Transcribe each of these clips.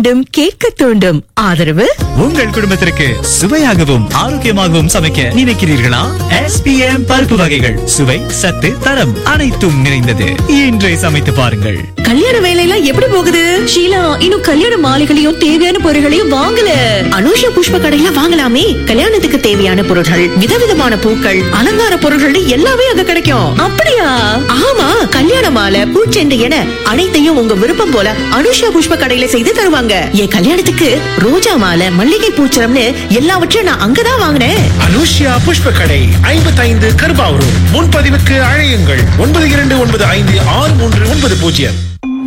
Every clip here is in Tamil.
தூண்டும் கேட்க தூண்டும் ஆதரவு உங்கள் குடும்பத்திற்கு சுவையாகவும் ஆரோக்கியமாகவும் சமைக்க நினைக்கிறீர்களா எஸ்பிஎம் பருப்பு வகைகள் சுவை சத்து தரம் அனைத்தும் நிறைந்தது இன்றே சமைத்து பாருங்கள் கல்யாண வேலையெல்லாம் எப்படி போகுது ஷீலா இன்னும் கல்யாண மாலைகளையும் தேவையான பொருட்களையும் வாங்கல அனுஷா புஷ்ப கடையில வாங்கலாமே கல்யாணத்துக்கு தேவையான பொருட்கள் விதவிதமான பூக்கள் அலங்கார பொருட்கள் எல்லாமே அங்க கிடைக்கும் அப்படியா ஆமா கல்யாண மாலை பூச்செண்டு என அனைத்தையும் உங்க விருப்பம் போல அனுஷா புஷ்ப கடையில செய்து தருவாங்க என் கல்யாணத்துக்கு ரோஜா மாலை மல்லிகை பூச்சரம்னு எல்லாவற்றையும் நான் அங்கதான் வாங்கினேன் அனுஷ்யா புஷ்ப கடை ஐம்பத்தைந்து கருபாவூர் முன்பதிவுக்கு அழையுங்கள் ஒன்பது இரண்டு ஒன்பது ஐந்து ஆறு மூன்று ஒன்பது பூஜ்ஜியம்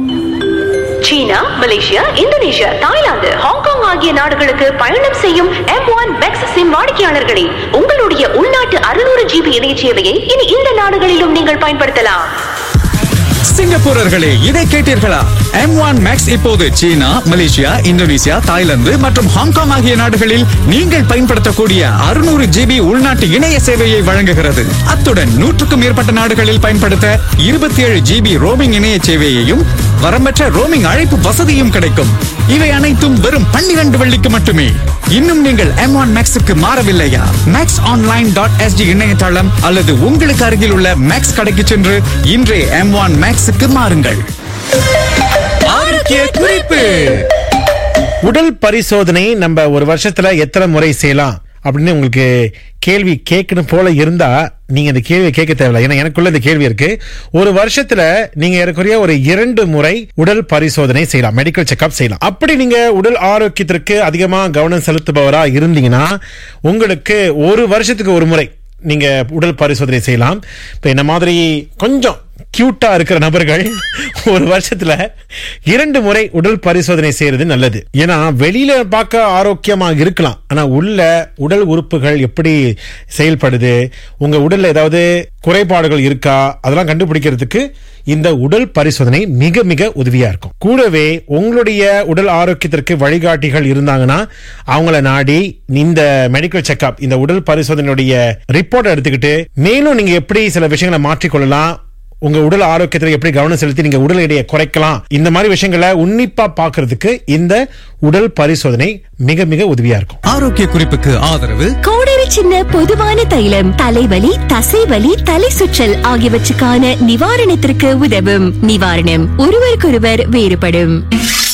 China Malaysia Indonesia Thailand Hong Kong ஆகிய நாடுகளுக்கு பயணம் செய்யும் எம் ஒன் மேக்ஸ் சிம் வாடிக்கையாளர்களே உங்களுடைய உள்நாட்டு அறுநூறு ஜிபி இணைய சேவையை இனி இந்த நாடுகளிலும் நீங்கள் பயன்படுத்தலாம் சிங்கப்பூரர்களே இதை கேட்டீர்களா எம் ஒன் மேக்ஸ் இப்போது சீனா மலேசியா இந்தோனேசியா தாய்லாந்து மற்றும் ஹாங்காங் ஆகிய நாடுகளில் நீங்கள் பயன்படுத்தக்கூடிய அறுநூறு ஜிபி உள்நாட்டு இணைய சேவையை வழங்குகிறது அத்துடன் நூற்றுக்கும் மேற்பட்ட நாடுகளில் பயன்படுத்த இருபத்தி ஏழு ஜிபி ரோமிங் இணைய சேவையையும் வரம்பற்ற ரோமிங் அழைப்பு வசதியும் கிடைக்கும் இவை அனைத்தும் வெறும் பன்னிரண்டு வெள்ளிக்கு மட்டுமே இன்னும் நீங்கள் எம் ஒன் மேக்ஸுக்கு மாறவில்லையா மேக்ஸ் ஆன்லைன் டாட் எஸ்டி இணையதளம் அல்லது உங்களுக்கு அருகில் உள்ள மேக்ஸ் கடைக்கு சென்று இன்றே எம் ஒன் மேக்ஸுக்கு மாறுங்கள் ஆரோக்கிய குறிப்பு உடல் பரிசோதனை நம்ம ஒரு வருஷத்துல எத்தனை முறை செய்யலாம் அப்படின்னு உங்களுக்கு கேள்வி கேட்கணும் போல இருந்தா நீங்க இந்த கேள்வியை கேட்க தேவையில்லை ஏன்னா எனக்குள்ள இந்த கேள்வி இருக்கு ஒரு வருஷத்துல நீங்க ஏறக்குறைய ஒரு இரண்டு முறை உடல் பரிசோதனை செய்யலாம் மெடிக்கல் செக்அப் செய்யலாம் அப்படி நீங்க உடல் ஆரோக்கியத்திற்கு அதிகமா கவனம் செலுத்துபவரா இருந்தீங்கன்னா உங்களுக்கு ஒரு வருஷத்துக்கு ஒரு முறை நீங்க உடல் பரிசோதனை செய்யலாம் இப்ப என்ன மாதிரி கொஞ்சம் கியூட்டா இருக்கிற நபர்கள் ஒரு வருஷத்துல இரண்டு முறை உடல் பரிசோதனை செய்யறது நல்லது ஏன்னா வெளியில பார்க்க ஆரோக்கியமா இருக்கலாம் ஆனா உள்ள உடல் உறுப்புகள் எப்படி செயல்படுது உங்க உடல்ல ஏதாவது குறைபாடுகள் இருக்கா அதெல்லாம் கண்டுபிடிக்கிறதுக்கு இந்த உடல் பரிசோதனை மிக மிக உதவியா இருக்கும் கூடவே உங்களுடைய உடல் ஆரோக்கியத்திற்கு வழிகாட்டிகள் இருந்தாங்கன்னா அவங்கள நாடி இந்த மெடிக்கல் செக்அப் இந்த உடல் பரிசோதனையுடைய ரிப்போர்ட் எடுத்துக்கிட்டு மேலும் நீங்க எப்படி சில விஷயங்களை மாற்றிக்கொள்ளலாம் உங்க உடல் ஆரோக்கியத்துல எப்படி கவனம் செலுத்தி நீங்க உடல் எடையை குறைக்கலாம் இந்த மாதிரி விஷயங்களை உன்னிப்பா பாக்குறதுக்கு இந்த உடல் பரிசோதனை மிக மிக உதவியா இருக்கும் ஆரோக்கிய குறிப்புக்கு ஆதரவு கோடரி சின்ன பொதுவான தைலம் தலைவலி தசைவலி தலை சுற்றல் ஆகியவற்றுக்கான நிவாரணத்திற்கு உதவும் நிவாரணம் ஒருவருக்கொருவர் வேறுபடும்